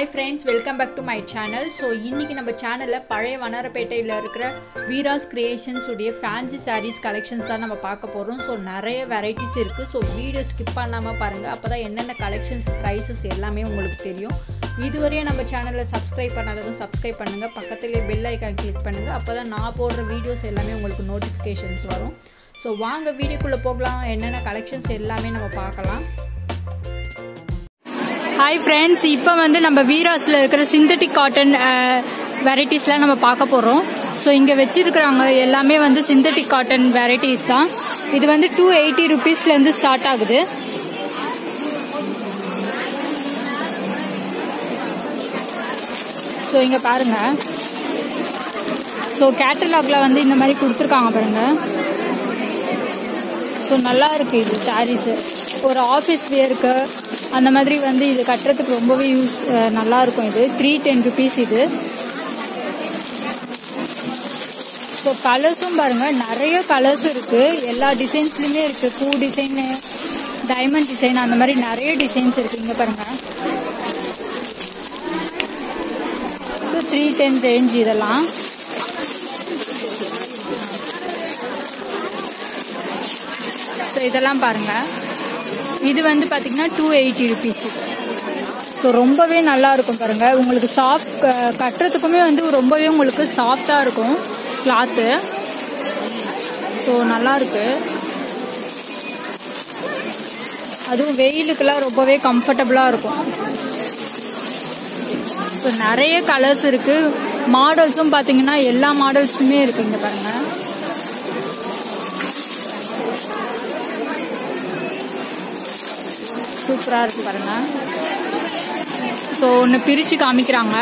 hi friends welcome back to my channel so இன்றைக்கி நம்ம சேனலில் பழைய வண்ணாரப்பேட்டையில் இருக்கிற வீராஸ் கிரியேஷன்ஸ் உடைய ஃபேன்சி சாரீஸ் கலெக்ஷன்ஸ் தான் நம்ம பார்க்க போகிறோம் ஸோ நிறைய வெரைட்டிஸ் இருக்குது ஸோ வீடியோ ஸ்கிப் பண்ணாமல் பாருங்கள் அப்போ தான் என்னென்ன கலெக்ஷன்ஸ் ப்ரைஸஸ் எல்லாமே உங்களுக்கு தெரியும் இதுவரையும் நம்ம சேனலில் சப்ஸ்கிரைப் பண்ணாததும் சப்ஸ்கிரைப் பண்ணுங்கள் பக்கத்துலேயே பெல் ஐக்கான் கிளிக் பண்ணுங்கள் அப்போ தான் நான் போடுற வீடியோஸ் எல்லாமே உங்களுக்கு நோட்டிஃபிகேஷன்ஸ் வரும் ஸோ வாங்க வீடியோக்குள்ளே போகலாம் என்னென்ன கலெக்ஷன்ஸ் எல்லாமே நம்ம பார்க்கலாம் ஹாய் ஃப்ரெண்ட்ஸ் இப்போ வந்து நம்ம வீராஸில் இருக்கிற சிந்தட்டிக் காட்டன் வெரைட்டிஸ்லாம் நம்ம பார்க்க போகிறோம் ஸோ இங்கே வச்சிருக்கிறாங்க எல்லாமே வந்து சிந்தட்டிக் காட்டன் வெரைட்டிஸ் தான் இது வந்து டூ எயிட்டி ருபீஸ்லேருந்து ஸ்டார்ட் ஆகுது ஸோ இங்கே பாருங்க ஸோ கேட்டலாகில் வந்து இந்த மாதிரி கொடுத்துருக்காங்க பாருங்க ஸோ நல்லா இருக்கு இது சாரீஸு ஒரு ஆஃபீஸ் வேருக்கு அந்த மாதிரி வந்து இது கட்டுறதுக்கு ரொம்பவே யூஸ் நல்லா இருக்கும் இது த்ரீ டென் ருபீஸ் இது ஸோ கலர்ஸும் பாருங்க நிறைய கலர்ஸ் இருக்கு எல்லா டிசைன்ஸ்லையுமே இருக்கு பூ டிசைனு டைமண்ட் டிசைன் அந்த மாதிரி நிறைய டிசைன்ஸ் இருக்கு இங்க பாருங்க ஸோ த்ரீ டென் ரேஞ்ச் இதெல்லாம் ஸோ இதெல்லாம் பாருங்க இது வந்து பார்த்தீங்கன்னா டூ எயிட்டி ருபீஸ் ஸோ ரொம்பவே நல்லா இருக்கும் பாருங்க உங்களுக்கு சாஃப்ட் கட்டுறதுக்குமே வந்து ரொம்பவே உங்களுக்கு சாஃப்டாக இருக்கும் கிளாத்து ஸோ நல்லா இருக்கு அதுவும் வெயிலுக்கெல்லாம் ரொம்பவே கம்ஃபர்டபுளாக இருக்கும் ஸோ நிறைய கலர்ஸ் இருக்கு மாடல்ஸும் பார்த்தீங்கன்னா எல்லா மாடல்ஸுமே இருக்கு இங்க பாருங்க சூப்பராக இருக்கு பாருங்க ஸோ ஒன்று பிரித்து காமிக்கிறாங்க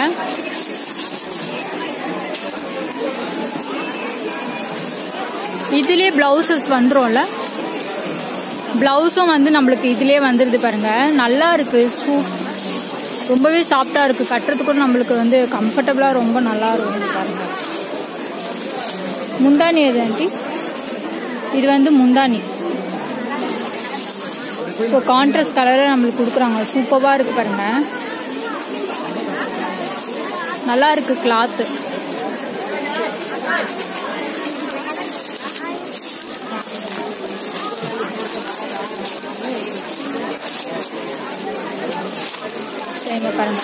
இதுலேயே பிளவுசஸ் வந்துரும்ல பிளவுஸும் வந்து நம்மளுக்கு இதுலேயே வந்துருது பாருங்க நல்லா இருக்கு சூ ரொம்பவே சாஃப்டா இருக்கு கட்டுறதுக்கும் நம்மளுக்கு வந்து கம்ஃபர்டபுளா ரொம்ப நல்லா இருக்கும் பாருங்க முந்தானி எது ஆண்டி இது வந்து முந்தானி ஸோ கான்ட்ராஸ்ட் கலரில் நம்மளுக்கு கொடுக்குறாங்க சூப்பராக இருக்கு பாருங்க நல்லா இருக்கு கிளாத்து சரிங்க பாருங்க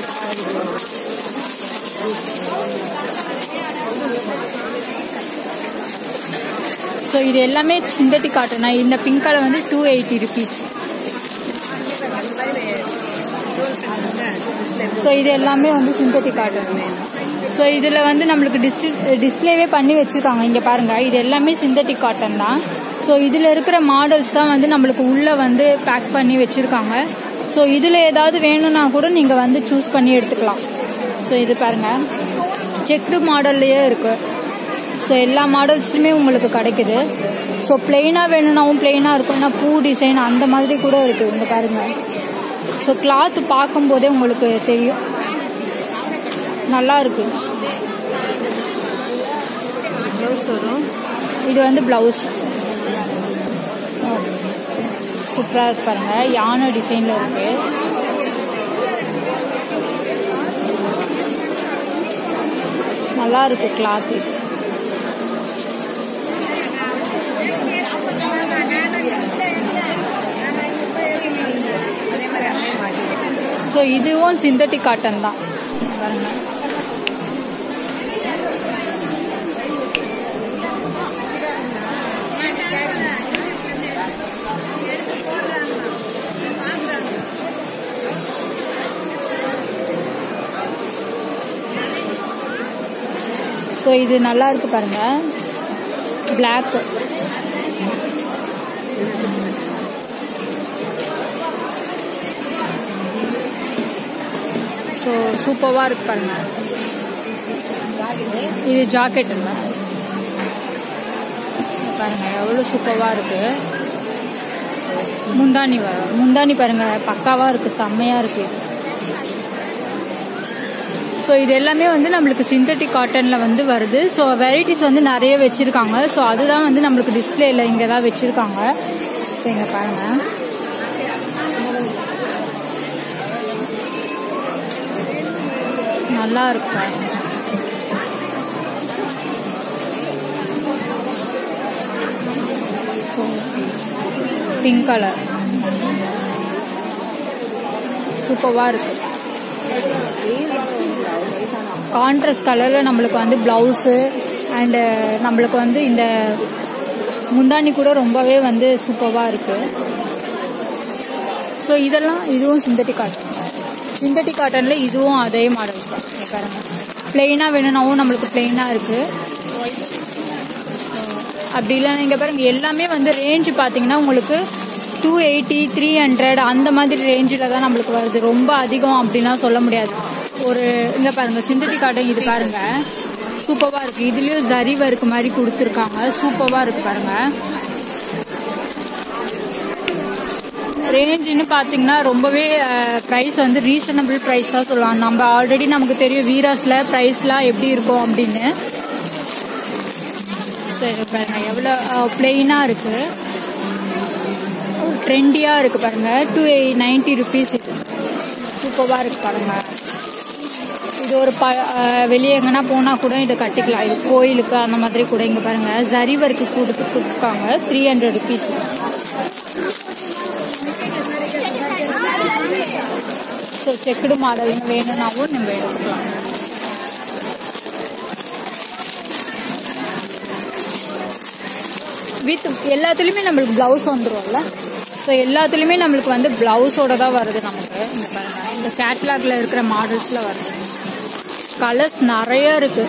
ஸோ இது எல்லாமே சிந்தட்டிக் காட்டனா இந்த பிங்க் கலர் வந்து டூ எயிட்டி ருபீஸ் ஸோ இது எல்லாமே வந்து சிந்தட்டிக் காட்டன் ஸோ இதில் வந்து நம்மளுக்கு டிஸ்பிளே டிஸ்பிளேவே பண்ணி வச்சுருக்காங்க இங்கே பாருங்கள் இது எல்லாமே சிந்தட்டிக் காட்டன் தான் ஸோ இதில் இருக்கிற மாடல்ஸ் தான் வந்து நம்மளுக்கு உள்ளே வந்து பேக் பண்ணி வச்சுருக்காங்க ஸோ இதில் ஏதாவது வேணும்னா கூட நீங்கள் வந்து சூஸ் பண்ணி எடுத்துக்கலாம் ஸோ இது பாருங்கள் செக்டு மாடல்லையே இருக்குது ஸோ எல்லா மாடல்ஸ்லையுமே உங்களுக்கு கிடைக்குது ஸோ பிளெயினாக வேணும்னாவும் பிளெயினாக இருக்கும்னா பூ டிசைன் அந்த மாதிரி கூட இருக்குது இங்கே பாருங்கள் ஸோ கிளாத் பார்க்கும்போதே உங்களுக்கு தெரியும் நல்லா இருக்கு ப்ளவுஸ் வரும் இது வந்து ப்ளவுஸ் சூப்பராக இருக்கு பாருங்க யானை டிசைனில் இருக்கு நல்லா இருக்கு கிளாத் இது ஸோ இதுவும் சிந்தட்டிக் காட்டன் தான் பாருங்க ஸோ இது நல்லா இருக்கு பாருங்க பிளாக் ஸோ சூப்பராக இருக்கு பாருங்க இது ஜாக்கெட் இல்லை பாருங்க எவ்வளோ சூப்பராக இருக்கு முந்தானி வரும் முந்தானி பாருங்க பக்காவாக இருக்கு செம்மையாக இருக்கு ஸோ இது எல்லாமே வந்து நம்மளுக்கு சிந்தட்டிக் காட்டனில் வந்து வருது ஸோ வெரைட்டிஸ் வந்து நிறைய வச்சுருக்காங்க ஸோ அதுதான் வந்து நம்மளுக்கு டிஸ்பிளேல இங்கே தான் வச்சுருக்காங்க ஸோ இங்கே பாருங்கள் நல்லா இருக்கு பிங்க் கலர் சூப்பராக இருக்கு கான்ட்ராஸ்ட் கலரில் நம்மளுக்கு வந்து ப்ளவுஸு அண்டு நம்மளுக்கு வந்து இந்த முந்தானி கூட ரொம்பவே வந்து சூப்பராக இருக்கு ஸோ இதெல்லாம் இதுவும் சிந்தட்டிக் காட்டன் சிந்தட்டிக் காட்டனில் இதுவும் அதே மாடல் தான் இங்க பாருங்க பிளெயினாக வேணும்னாவும் நம்மளுக்கு பிளெயினாக இருக்குது அப்படி இல்லை நீங்கள் பாருங்க எல்லாமே வந்து ரேஞ்சு பார்த்தீங்கன்னா உங்களுக்கு டூ எயிட்டி த்ரீ ஹண்ட்ரட் அந்த மாதிரி ரேஞ்சில் தான் நம்மளுக்கு வருது ரொம்ப அதிகம் அப்படிலாம் சொல்ல முடியாது ஒரு இங்கே பாருங்க சிந்தட்டிக் காட்டன் இது பாருங்க சூப்பராக இருக்குது இதுலேயும் ஜரி ஒர்க் மாதிரி கொடுத்துருக்காங்க சூப்பராக இருக்குது பாருங்க ரேஞ்சுன்னு பார்த்தீங்கன்னா ரொம்பவே ப்ரைஸ் வந்து ரீசனபிள் ப்ரைஸ் தான் சொல்லலாம் நம்ம ஆல்ரெடி நமக்கு தெரியும் வீராஸில் ப்ரைஸ்லாம் எப்படி இருக்கும் அப்படின்னு சரி பாருங்க எவ்வளோ பிளெயினாக இருக்குது ட்ரெண்டியாக இருக்குது பாருங்க டூ எயிட் நைன்ட்டி ருபீஸ் இது சூப்பராக இருக்குது பாருங்க இது ஒரு ப அஹ் வெளியே எங்கன்னா போனால் கூட இதை கட்டிக்கலாம் இது கோயிலுக்கு அந்த மாதிரி கூட இங்கே பாருங்க ஜரி ஒர்க்கு கொடுத்து கொடுத்துருக்காங்க three hundred rupees so checked model வேணும்னாவும் நம்ம எடுத்துக்கலாம் வித் எல்லாத்துலேயுமே நம்மளுக்கு ப்ளவுஸ் வந்துரும்ல ஸோ எல்லாத்துலேயுமே நம்மளுக்கு வந்து ப்ளவுஸோட தான் வருது நமக்கு இந்த பாருங்க இந்த கேட்லாக்ல இருக்கிற மாடல்ஸில் வருது கலர்ஸ் நிறைய இருக்கு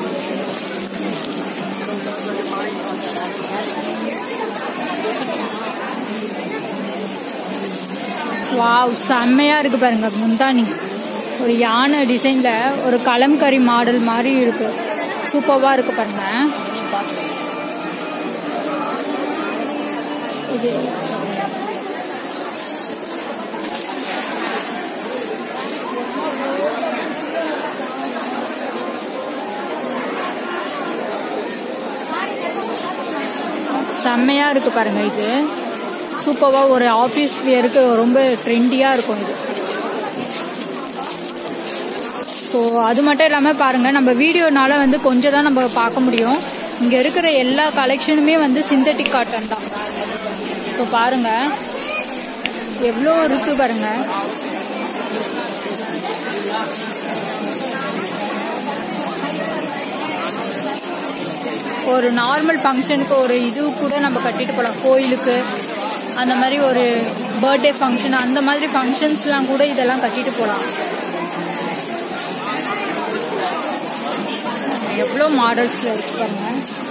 வாவ் செம்மையா இருக்கு பாருங்க முந்தானி ஒரு யானை டிசைன்ல ஒரு கலம்கரி மாடல் மாதிரி இருக்கு சூப்பர்வா இருக்கு பாருங்க இது செம்மையா இருக்கு பாருங்க இது சூப்பர்வா ஒரு ஆஃபீஸ் வியருக்கு ரொம்ப ட்ரெண்டியா இருக்கும் இது ஸோ அது மட்டும் இல்லாமல் பாருங்க நம்ம வீடியோனால வந்து கொஞ்சம் தான் நம்ம பார்க்க முடியும் இங்கே இருக்கிற எல்லா கலெக்ஷனுமே வந்து சிந்தட்டிக் காட்டன் தான் ஸோ பாருங்க எவ்வளோ இருக்கு பாருங்க ஒரு நார்மல் ஃபங்க்ஷனுக்கு ஒரு இது கூட நம்ம கட்டிட்டு போகலாம் கோயிலுக்கு அந்த மாதிரி ஒரு பர்த்டே ஃபங்க்ஷன் அந்த மாதிரி ஃபங்க்ஷன்ஸ்லாம் கூட இதெல்லாம் கட்டிட்டு போகலாம் எவ்வளோ மாடல்ஸில் இருக்கு பாருங்க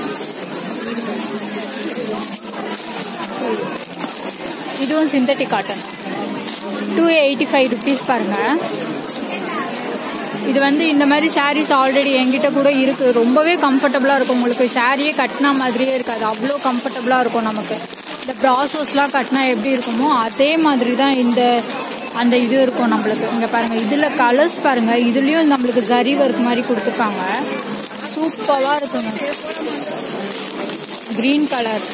இதுவும் synthetic cotton two eighty five rupees பாருங்க இது வந்து இந்த மாதிரி சாரீஸ் ஆல்ரெடி என்கிட்ட கூட இருக்கு ரொம்பவே கம்ஃபர்டபுளாக இருக்கும் உங்களுக்கு சாரியே கட்டினா மாதிரியே இருக்காது அவ்வளோ கம்ஃபர்டபுளாக இருக்கும் நமக்கு இந்த ப்ராசஸ்லாம் கட்டினா எப்படி இருக்குமோ அதே மாதிரி தான் இந்த அந்த இது இருக்கும் நம்மளுக்கு இங்கே பாருங்க இதில் கலர்ஸ் பாருங்க இதுலேயும் நம்மளுக்கு ஜரி ஒர்க் மாதிரி கொடுத்துருக்காங்க சூப்பராக இருக்குங்க green colour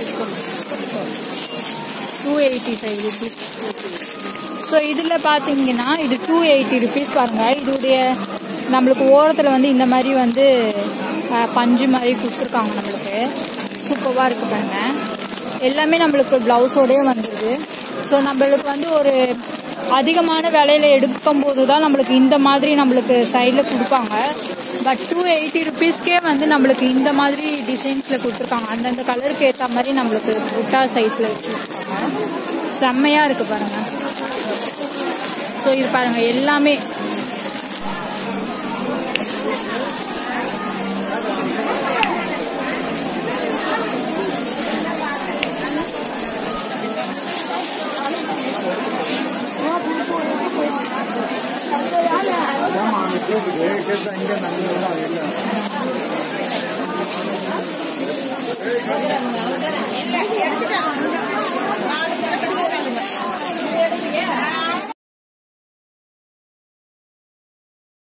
two eighty five rupees so இதில் பார்த்தீங்கன்னா இது டூ எயிட்டி ருபீஸ் பாருங்க இதோடைய நம்மளுக்கு ஓரத்தில் வந்து இந்த மாதிரி வந்து அஹ், பஞ்சு மாதிரி கொடுத்துருக்காங்க நம்மளுக்கு சூப்பராக இருக்கு பாருங்க எல்லாமே நம்மளுக்கு ப்ளவுஸோடயே வந்துடுது ஸோ நம்மளுக்கு வந்து ஒரு அதிகமான விலையில எடுக்கும் போது தான் நம்மளுக்கு இந்த மாதிரி நம்மளுக்கு சைடில் கொடுப்பாங்க பட் டூ எயிட்டி ருபீஸ்க்கே வந்து நம்மளுக்கு இந்த மாதிரி டிசைன்ஸில் கொடுத்துருக்காங்க அந்தந்த கலருக்கு ஏற்ற மாதிரி நம்மளுக்கு புட்டா சைஸில் வச்சு கொடுத்துருக்காங்க செம்மையாக இருக்குது பாருங்கள் ஸோ இது பாருங்கள் எல்லாமே